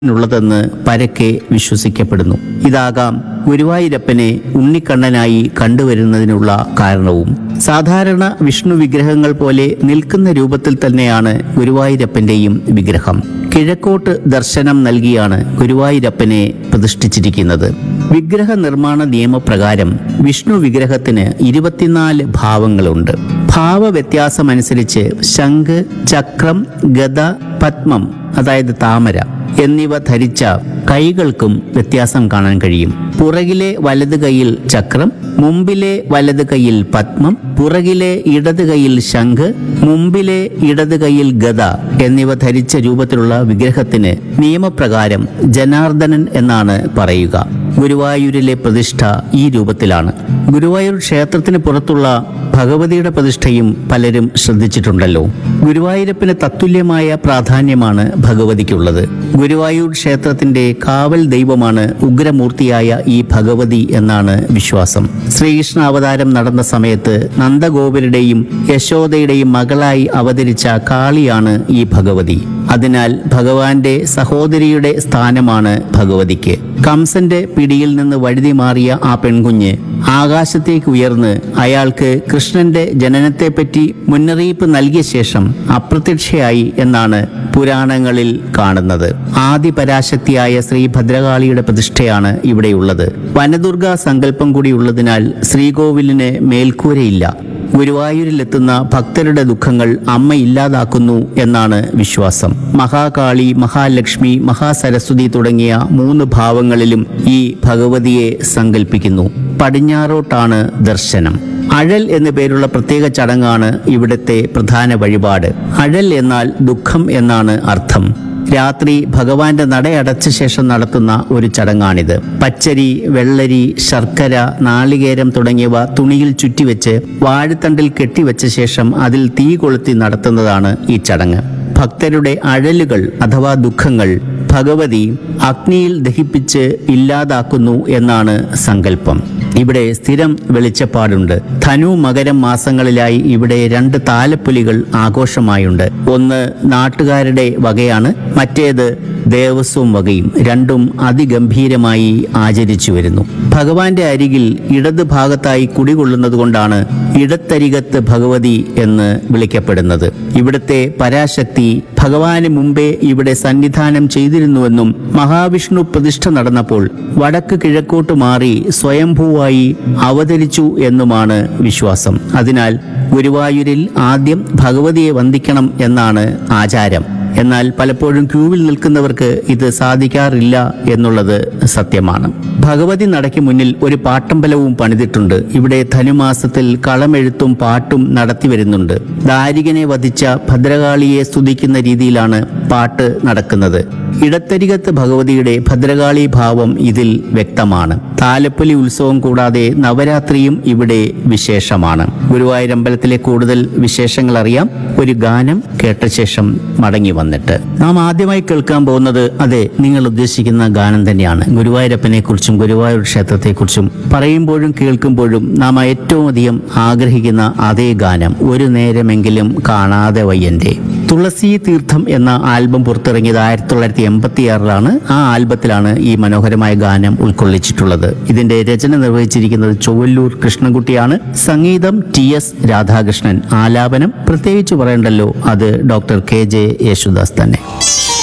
ുള്ളതെന്ന് പരക്കെ വിശ്വസിക്കപ്പെടുന്നു ഇതാകാം ഗുരുവായൂരപ്പനെ ഉണ്ണിക്കണ്ണനായി കണ്ടുവരുന്നതിനുള്ള കാരണവും സാധാരണ വിഷ്ണു വിഗ്രഹങ്ങൾ പോലെ നിൽക്കുന്ന രൂപത്തിൽ തന്നെയാണ് ഗുരുവായൂരപ്പന്റെയും വിഗ്രഹം കിഴക്കോട്ട് ദർശനം നൽകിയാണ് ഗുരുവായൂരപ്പനെ പ്രതിഷ്ഠിച്ചിരിക്കുന്നത് വിഗ്രഹ നിർമ്മാണ നിയമപ്രകാരം വിഷ്ണു വിഗ്രഹത്തിന് ഇരുപത്തിനാല് ഭാവങ്ങളുണ്ട് ഭാവവ്യത്യാസമനുസരിച്ച് ശംഖ് ചക്രം ഗദ പത്മം അതായത് താമര എന്നിവ ധരിച്ച കൈകൾക്കും വ്യത്യാസം കാണാൻ കഴിയും പുറകിലെ വലത് കൈയിൽ ചക്രം മുമ്പിലെ വലത് കൈയിൽ പത്മം പുറകിലെ ഇടത് കൈയിൽ ശംഖ് മുമ്പിലെ ഇടത് കൈയിൽ ഗദ എന്നിവ ധരിച്ച രൂപത്തിലുള്ള വിഗ്രഹത്തിന് നിയമപ്രകാരം ജനാർദ്ദനൻ എന്നാണ് പറയുക ഗുരുവായൂരിലെ പ്രതിഷ്ഠ ഈ രൂപത്തിലാണ് ഗുരുവായൂർ ക്ഷേത്രത്തിന് പുറത്തുള്ള ഭഗവതിയുടെ പ്രതിഷ്ഠയും പലരും ശ്രദ്ധിച്ചിട്ടുണ്ടല്ലോ ഗുരുവായൂരപ്പന് തത്തുല്യമായ പ്രാധാന്യമാണ് ഭഗവതിക്കുള്ളത് ഗുരുവായൂർ ക്ഷേത്രത്തിന്റെ കാവൽ ദൈവമാണ് ഉഗ്രമൂർത്തിയായ ഈ ഭഗവതി എന്നാണ് വിശ്വാസം ശ്രീകൃഷ്ണ അവതാരം നടന്ന സമയത്ത് നന്ദഗോപരുടെയും യശോദയുടെയും മകളായി അവതരിച്ച കാളിയാണ് ഈ ഭഗവതി അതിനാൽ ഭഗവാന്റെ സഹോദരിയുടെ സ്ഥാനമാണ് ഭഗവതിക്ക് കംസന്റെ പിടിയിൽ നിന്ന് വഴുതി മാറിയ ആ പെൺകുഞ്ഞ് ആകാശത്തേക്ക് ഉയർന്ന് അയാൾക്ക് കൃഷ്ണന്റെ ജനനത്തെപ്പറ്റി മുന്നറിയിപ്പ് നൽകിയ ശേഷം അപ്രത്യക്ഷയായി എന്നാണ് പുരാണങ്ങളിൽ കാണുന്നത് ആദി പരാശക്തിയായ ശ്രീ ഭദ്രകാളിയുടെ പ്രതിഷ്ഠയാണ് ഇവിടെയുള്ളത് വനദുർഗ സങ്കല്പം കൂടി ഉള്ളതിനാൽ ശ്രീകോവിലിന് മേൽക്കൂരയില്ല ഗുരുവായൂരിലെത്തുന്ന ഭക്തരുടെ ദുഃഖങ്ങൾ അമ്മ ഇല്ലാതാക്കുന്നു എന്നാണ് വിശ്വാസം മഹാകാളി മഹാലക്ഷ്മി മഹാസരസ്വതി തുടങ്ങിയ മൂന്ന് ഭാവങ്ങളിലും ഈ ഭഗവതിയെ സങ്കല്പിക്കുന്നു പടിഞ്ഞാറോട്ടാണ് ദർശനം അഴൽ എന്നു പേരുള്ള പ്രത്യേക ചടങ്ങാണ് ഇവിടുത്തെ പ്രധാന വഴിപാട് അഴൽ എന്നാൽ ദുഃഖം എന്നാണ് അർത്ഥം രാത്രി ഭഗവാന്റെ നടയടച്ച ശേഷം നടത്തുന്ന ഒരു ചടങ്ങാണിത് പച്ചരി വെള്ളരി ശർക്കര നാളികേരം തുടങ്ങിയവ തുണിയിൽ ചുറ്റിവെച്ച് വാഴത്തണ്ടിൽ കെട്ടിവെച്ച ശേഷം അതിൽ തീ കൊളുത്തി നടത്തുന്നതാണ് ഈ ചടങ്ങ് ഭക്തരുടെ അഴലുകൾ അഥവാ ദുഃഖങ്ങൾ ഭഗവതി അഗ്നിയിൽ ദഹിപ്പിച്ച് ഇല്ലാതാക്കുന്നു എന്നാണ് സങ്കല്പം ഇവിടെ സ്ഥിരം വെളിച്ചപ്പാടുണ്ട് ധനു മകരം മാസങ്ങളിലായി ഇവിടെ രണ്ട് താലപ്പൊലികൾ ആഘോഷമായുണ്ട് ഒന്ന് നാട്ടുകാരുടെ വകയാണ് മറ്റേത് ദേവസ്വം വകയും രണ്ടും അതിഗംഭീരമായി ആചരിച്ചു വരുന്നു ഭഗവാന്റെ അരികിൽ ഇടത് ഭാഗത്തായി കുടികൊള്ളുന്നത് കൊണ്ടാണ് ഇടത്തരികത്ത് ഭഗവതി എന്ന് വിളിക്കപ്പെടുന്നത് ഇവിടുത്തെ പരാശക്തി ഭഗവാന് മുമ്പേ ഇവിടെ സന്നിധാനം ചെയ്തിരുന്നുവെന്നും മഹാവിഷ്ണു പ്രതിഷ്ഠ നടന്നപ്പോൾ വടക്ക് കിഴക്കോട്ട് മാറി സ്വയംഭൂവായി അവതരിച്ചു എന്നുമാണ് വിശ്വാസം അതിനാൽ ഗുരുവായൂരിൽ ആദ്യം ഭഗവതിയെ വന്ദിക്കണം എന്നാണ് ആചാരം എന്നാൽ പലപ്പോഴും ക്യൂവിൽ നിൽക്കുന്നവർക്ക് ഇത് സാധിക്കാറില്ല എന്നുള്ളത് സത്യമാണ് ഭഗവതി നടയ്ക്ക് മുന്നിൽ ഒരു പാട്ടമ്പലവും പണിതിട്ടുണ്ട് ഇവിടെ ധനുമാസത്തിൽ കളമെഴുത്തും പാട്ടും നടത്തി വരുന്നുണ്ട് ദാരികനെ വധിച്ച ഭദ്രകാളിയെ സ്തുതിക്കുന്ന രീതിയിലാണ് പാട്ട് നടക്കുന്നത് ഇടത്തരികത്ത് ഭഗവതിയുടെ ഭദ്രകാളി ഭാവം ഇതിൽ വ്യക്തമാണ് താലപ്പൊലി ഉത്സവം കൂടാതെ നവരാത്രിയും ഇവിടെ വിശേഷമാണ് ഗുരുവായൂരമ്പലത്തിലെ കൂടുതൽ വിശേഷങ്ങൾ അറിയാം ഒരു ഗാനം കേട്ട ശേഷം മടങ്ങി വന്നിട്ട് നാം ആദ്യമായി കേൾക്കാൻ പോകുന്നത് അതെ നിങ്ങൾ ഉദ്ദേശിക്കുന്ന ഗാനം തന്നെയാണ് ഗുരുവായൂരപ്പനെ കുറിച്ചും ഗുരുവായൂർ ക്ഷേത്രത്തെക്കുറിച്ചും പറയുമ്പോഴും കേൾക്കുമ്പോഴും നാം ഏറ്റവും അധികം ആഗ്രഹിക്കുന്ന അതേ ഗാനം ഒരു നേരമെങ്കിലും കാണാതെ വയ്യന്റെ തുളസി തീർത്ഥം എന്ന ആൽബം പുറത്തിറങ്ങിയത് ആയിരത്തി തൊള്ളായിരത്തി എൺപത്തി ആറിലാണ് ആ ആൽബത്തിലാണ് ഈ മനോഹരമായ ഗാനം ഉൾക്കൊള്ളിച്ചിട്ടുള്ളത് ഇതിന്റെ രചന നിർവഹിച്ചിരിക്കുന്നത് ചൊവ്വല്ലൂർ കൃഷ്ണൻകുട്ടിയാണ് സംഗീതം ടി എസ് രാധാകൃഷ്ണൻ ആലാപനം പ്രത്യേകിച്ച് പറയണ്ടല്ലോ അത് ഡോക്ടർ കെ ജെ യേശുദാസ് തന്നെ